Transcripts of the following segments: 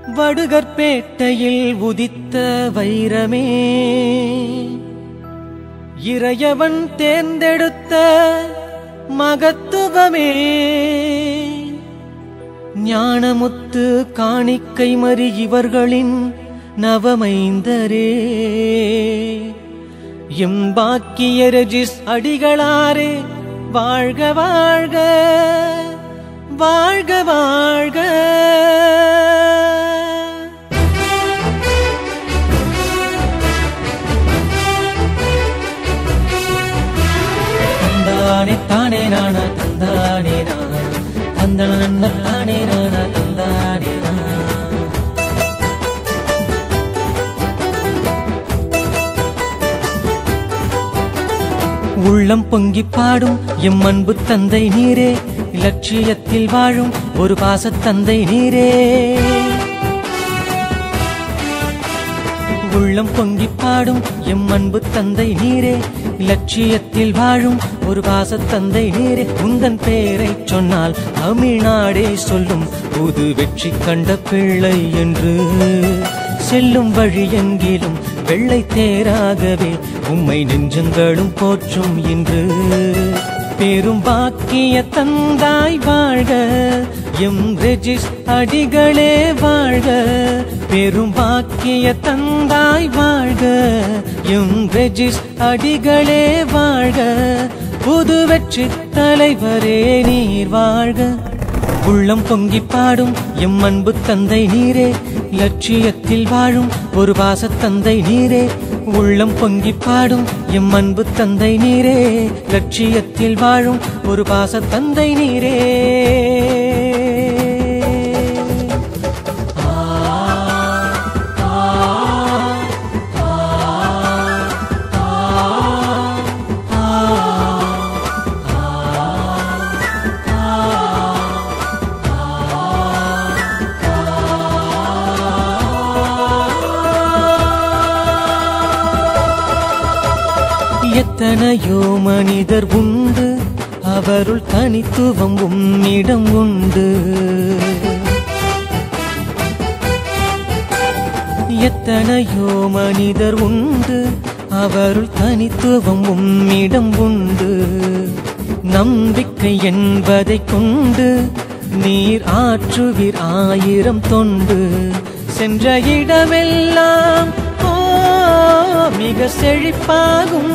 வடுகற்பேட்டையில் உதித்த வைரமே இறையவன் தேர்ந்தெடுத்த மகத்துவமே ஞானமுத்து காணிக்கை மறி இவர்களின் நவமைந்தரே எம்பாக்கிய ரெஜிஸ் அடிகளாரே வாழ்க வாழ்க வாழ்க வாழ்க தந்தானே தானே நானா தந்தானே நானா தந்தன தானே நானா தந்தானே நானா உள்ளம் பொங்கி பாடும் எம் அன்பு தந்தை நீரே இலட்சியத்தில் வாழும் ஒரு பாசத் தந்தை நீரே உள்ளம் பொங்கி பாடும் எம் அன்பு தந்தை நீரே இலட்சியத்தில் வாழும் ஒரு பாசத் தந்தை நீரே உந்தன் பேரை சொன்னால் தமிழ்நாடே சொல்லும் புது வெற்றி கண்ட பிள்ளை என்று செல்லும் வழி எங்கிலும் வெள்ளை தேராகவே உம்மை நெஞ்சங்களும் போற்றும் இன்று பெரும் பாக்கிய தந்தாய் வாழ்க எம் ரெஜிஸ் அடிகளே வாழ்க பெரும் பாக்கிய தந்தாய் வாழ்க எம் ரெஜிஸ் அடிகளே வாழ்க புது வெற்றி தலைவரே நீர் வாழ்க உள்ளம் பொங்கி பாடும் எம் அன்பு தந்தை நீரே லட்சியத்தில் வாழும் ஒரு பாசத் தந்தை நீரே உள்ளம் பொங்கி பாடும் எம் அன்பு தந்தை நீரே லட்சியத்தில் வாழும் ஒரு பாசத் தந்தை நீரே எத்தனையோ மனிதர் உண்டு அவருள் தனித்துவம் உம்மிடம் உண்டு எத்தனையோ மனிதர் உண்டு அவருள் தனித்துவம் உம்மிடம் உண்டு நம்பிக்கை என்பதை கொண்டு நீர் ஆற்றுவீர் ஆயிரம் தொண்டு சென்ற இடமெல்லாம் ஓ மிக செழிப்பாகும்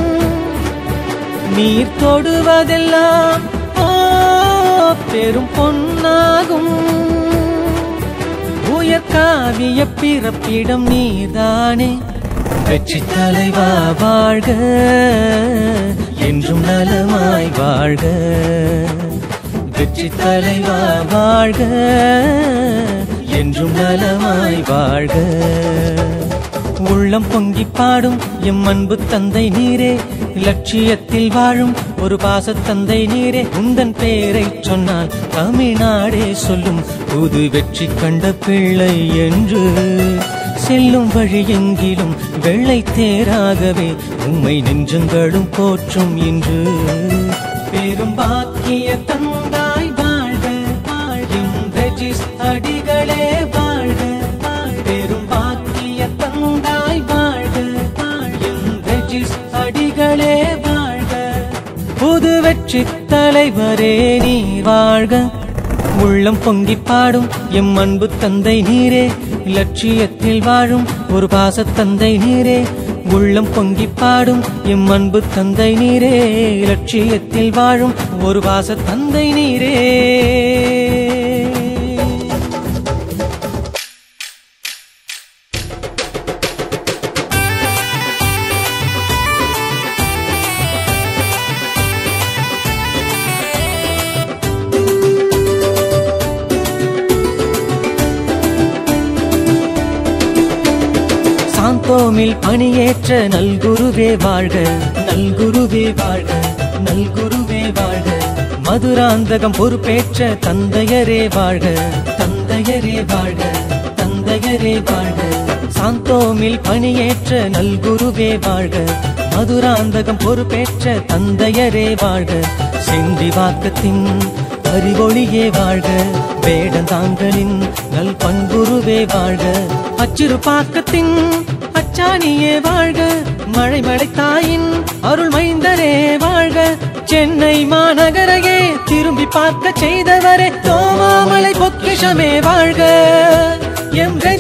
நீர் தொடுவதெல்லாம் ஓ பெரும் பொன்னாகும் உயர்காவிய பிறப்பிடம் நீர்தானே வெற்றி தலைவா வாழ்க என்றும் நலமாய் வாழ்க வெற்றி தலைவா வாழ்க என்றும் நலமாய் வாழ்க உள்ளம் பொங்கி பாடும் எம் அன்பு தந்தை நீரே லட்சியத்தில் வாழும் ஒரு பாசத் தந்தை நீரே உந்தன் பெயரை சொன்னால் தமிழ்நாடே சொல்லும் புது வெற்றி கண்ட பிள்ளை என்று செல்லும் வழி எங்கிலும் வெள்ளை தேராகவே உம்மை நெஞ்சங்களும் போற்றும் இன்று பெரும் பாக்கிய தந்தாய் வாழ்க வாழும் ரெஜிஸ் அடிகளே வாழ்க பெரும் பாக்கிய தந்தாய் வாழ்க வாழும் ரெஜிஸ் அடிகளே வாழ்க புது வெற்றி தலைவரே நீ வாழ்க உள்ளம் பொங்கி பாடும் எம் அன்பு தந்தை நீரே லட்சியத்தில் வாழும் ஒரு பாசத் தந்தை நீரே உள்ளம் பொங்கி பாடும் எம் அன்பு தந்தை நீரே லட்சியத்தில் வாழும் ஒரு பாசத் தந்தை நீரே சாந்தோமில் பணியேற்ற நல்குருவே வாழ்க நல்குருவே வாழ்க நல்குருவே வாழ்க மதுராந்தகம் பொறுப்பேற்ற தந்தையரே வாழ்க தந்தையரே வாழ்க தந்தையரே வாழ்க சாந்தோமில் பணியேற்ற நல்குருவே வாழ்க மதுராந்தகம் பொறுப்பேற்ற தந்தையரே வாழ்க சென்றி வாக்கத்தின் அறிவொளியே வாழ்க வேடந்தாங்களின் நல் பண்புருவே வாழ்க அச்சிறு பாக்கத்தின் அச்சாணியே வாழ்க மழை மழை தாயின் அருள் மைந்தரே வாழ்க சென்னை மாநகரையே திரும்பி பார்க்க செய்தவரே தோமாமலை பொக்கிஷமே வாழ்க எம்